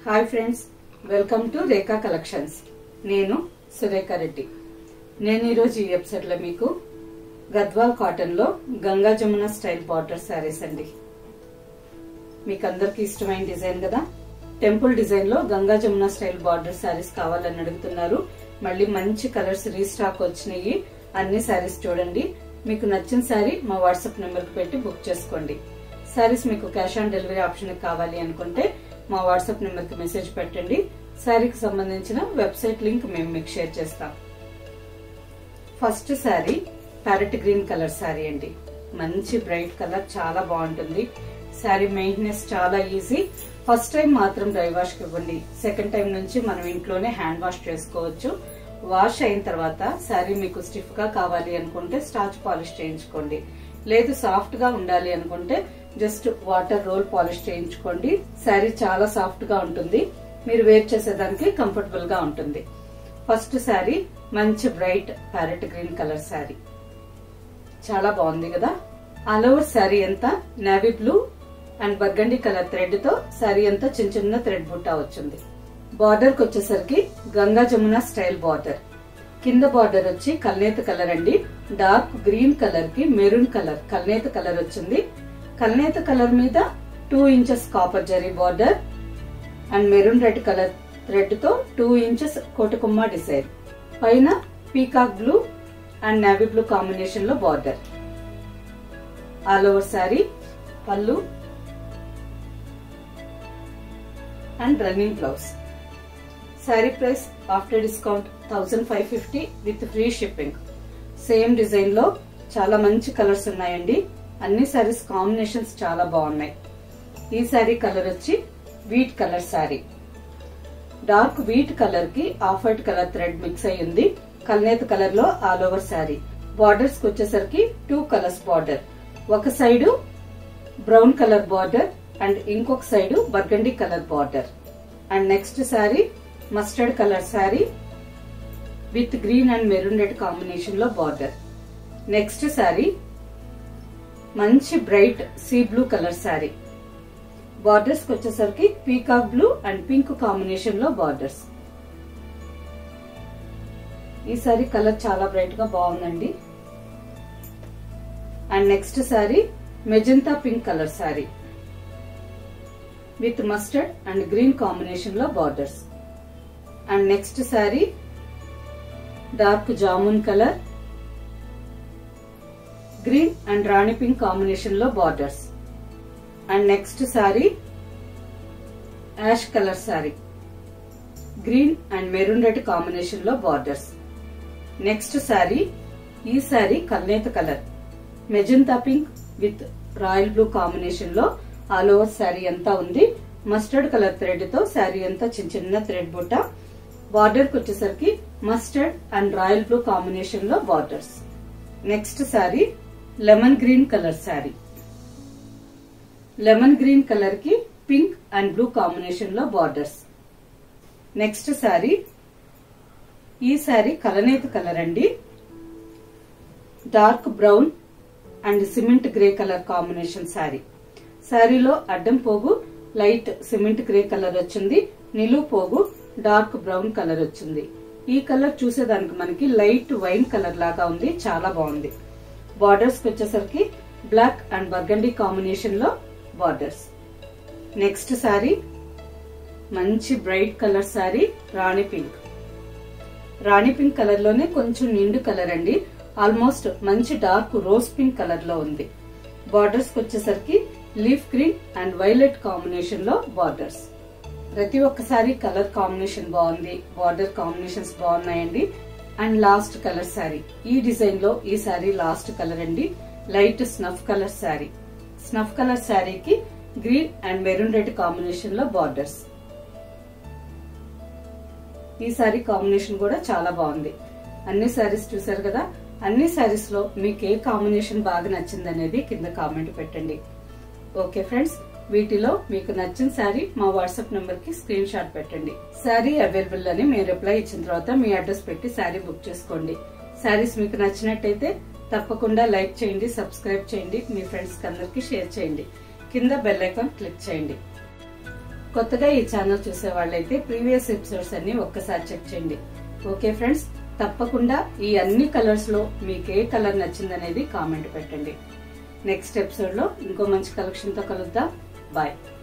hi friends welcome to Rekha collections నేను సురేఖ రెడ్డి నేను ఈరోజు ఈ వెబ్సైట్లో మీకు గద్వాల్ కాటన్లో గంగా జమున స్టైల్ బార్డర్ శారీస్ అండి మీకు అందరికి ఇష్టమైన డిజైన్ కదా టెంపుల్ డిజైన్ లో గంగా జమున స్టైల్ బార్డర్ శారీస్ కావాలని అడుగుతున్నారు మళ్ళీ మంచి కలర్స్ రీస్టాక్ వచ్చినాయి అన్ని శారీస్ చూడండి మీకు నచ్చిన శారీ మా వాట్సాప్ నెంబర్ కి పెట్టి బుక్ చేసుకోండి శారీస్ మీకు క్యాష్ ఆన్ డెలివరీ ఆప్షన్ కావాలి అనుకుంటే మా వాట్సాప్ నెంబర్ కి మెసేజ్ పెట్టండి శారీకి సంబంధించిన వెబ్సైట్ లింక్ మేము మీకు షేర్ చేస్తాం first sari parrot green colour sari అండి మంచి బ్రైట్ కలర్ చాలా బాగుంటుంది శారీ మెయింటెనెన్స్ చాలా ఈజీ ఫస్ట్ టైం మాత్రం డ్రై వాష్ కి ఇవ్వండి సెకండ్ టైం నుంచి మనం ఇంట్లోనే హ్యాండ్ వాష్ చేసుకోవచ్చు వాష్ అయిన తర్వాత శారీ మీకు స్టిఫ్ గా కావాలి అనుకుంటే స్టార్చ్ పాలిష్ చేయించుకోండి లేదు సాఫ్ట్ గా ఉండాలి అనుకుంటే జస్ట్ వాటర్ రోల్ పాలిష్ చేయించుకోండి శారీ చాలా సాఫ్ట్ గా ఉంటుంది మీరు వేర్ చేసేదానికి కంఫర్టబుల్ గా ఉంటుంది ఫస్ట్ శారీ మంచి bright parrot green colour sari చాలా బాగుంది కదా ఆల్ ఓవర్ శారీ అంతా navy blue and burgundy colour thread తో శారీ అంతా చిన్న చిన్న థ్రెడ్ బుట్టా వచ్చింది బార్డర్ కి వచ్చేసరికి గంగా జమున స్టైల్ బార్డర్ కింద బార్డర్ వచ్చి కల్నేత కలర్ అండి డార్క్ గ్రీన్ కలర్ కి మెరూన్ కలర్ కల్నేత కలర్ వచ్చింది కల్నేత కలర్ మీద two inches copper zari border and maroon red colour thread తో టూ ఇంచెస్ కోటకుమ్మ డిజైన్ పైన peacock blue and navy blue combination లో border all over sari pallu and running blouse sari price after discount thousand five fifty with free shipping same design లో చాలా మంచి colours ఉన్నాయండి అన్ని saris combinations చాలా బాగున్నాయి ఈ శారీ కలర్ వచ్చి wheat colour sari dark wheat colour కి off white colour thread mix అయి ఉంది కల్నేత కలర్ లో ఆల్ ఓవర్ శారీ బార్డర్స్ కి వచ్చేసరికి టూ కలర్స్ బార్డర్ ఒక side brown colour border and ఇంకొక side burgundy colour border and next sari mustard colour sari with green and maroon red combination లో border next sari మంచి bright sea blue colour sari borders కి వచ్చేసరికి peacock blue and pink combination లో borders ఈ sari colour చాలా bright గా బాగుందండి and next sari magenta pink colour sari with mustard and green combination లో borders and next sari dark jamun colour green and rani pink combination లో borders and next sari ash colour sari green and maroon red combination లో borders next sari ఈ సారీ కల్నేత colour magenta pink with royal blue combination లో all over sari అంతా ఉంది mustard colour thread తో శారీ అంతా చిన్న చిన్న థ్రెడ్ బుట్ట బార్డర్ కి వచ్చేసరికి mustard and royal blue combination లో borders next sari lemon green colour sari lemon green colour కి పింక్ అండ్ బ్లూ కాంబినేషన్ లో బార్డర్స్ నెక్స్ట్ శారీ ఈ శారీ కలనేత కలర్ అండి dark brown and cement grey colour combination sari శారీలో అడ్డం పోగు లైట్ సిమెంట్ గ్రే కలర్ వచ్చింది నిలువు పోగు డార్క్ బ్రౌన్ కలర్ వచ్చింది ఈ కలర్ చూసేదానికి మనకి లైట్ వైన్ కలర్ లాగా ఉంది చాలా బాగుంది బార్డర్స్ వచ్చేసరికి బ్లాక్ అండ్ బర్గండి కాంబినేషన్ లో బార్డర్స్ నెక్స్ట్ శారీ మంచి bright colour sari rani pink rani pink colour లోనే కొంచెం నిండు కలర్ అండి ఆల్మోస్ట్ మంచి డార్క్ రోజ్ పింక్ కలర్ లో ఉంది బార్డర్స్ వచ్చేసరికి leaf green and violet combination లో బార్డర్స్ ప్రతి ఒక్కసారి కలర్ కాంబినేషన్ బాగుంది బార్డర్ కాంబినేషన్స్ బాగున్నాయండి అండ్ లాస్ట్ కలర్ శారీ ఈ డిజైన్ లో ఈ శారీ లాస్ట్ కలర్ అండి light snuff colour sari snuff colour శారీకి green and maroon red combination లో బార్డర్స్ ఈ శారీ కాంబినేషన్ కూడా చాలా బాగుంది అన్ని శారీస్ చూసారు కదా అన్ని శారీస్ లో మీకు ఏ కాంబినేషన్ బాగా నచ్చింది అనేది కింద కామెంట్ పెట్టండి ఓకే ఫ్రెండ్స్ వీటిలో మీకు నచ్చిన శారీ మా వాట్సాప్ నంబర్ కి స్క్రీన్ షాట్ పెట్టండి శారీ అవైలబుల్ అని మేము రిప్లై ఇచ్చిన తర్వాత మీ అడ్రస్ పెట్టి శారీ బుక్ చేసుకోండి శారీస్ మీకు నచ్చినట్టయితే తప్పకుండా లైక్ చేయండి సబ్స్క్రైబ్ చేయండి మీ ఫ్రెండ్స్ అందరికి షేర్ చేయండి కింద బెల్ ఐకాన్ క్లిక్ చేయండి కొత్తగా ఈ ఛానల్ చూసే వాళ్ళైతే ప్రీవియస్ ఎపిసోడ్స్ అన్ని ఒక్కసారి చెక్ చేయండి ఓకే ఫ్రెండ్స్ తప్పకుండా ఈ అన్ని కలర్స్ లో మీకు ఏ కలర్ నచ్చిందనేది కామెంట్ పెట్టండి నెక్స్ట్ ఎపిసోడ్ లో ఇంకో మంచి కలెక్షన్ తో కలుద్దాం బాయ్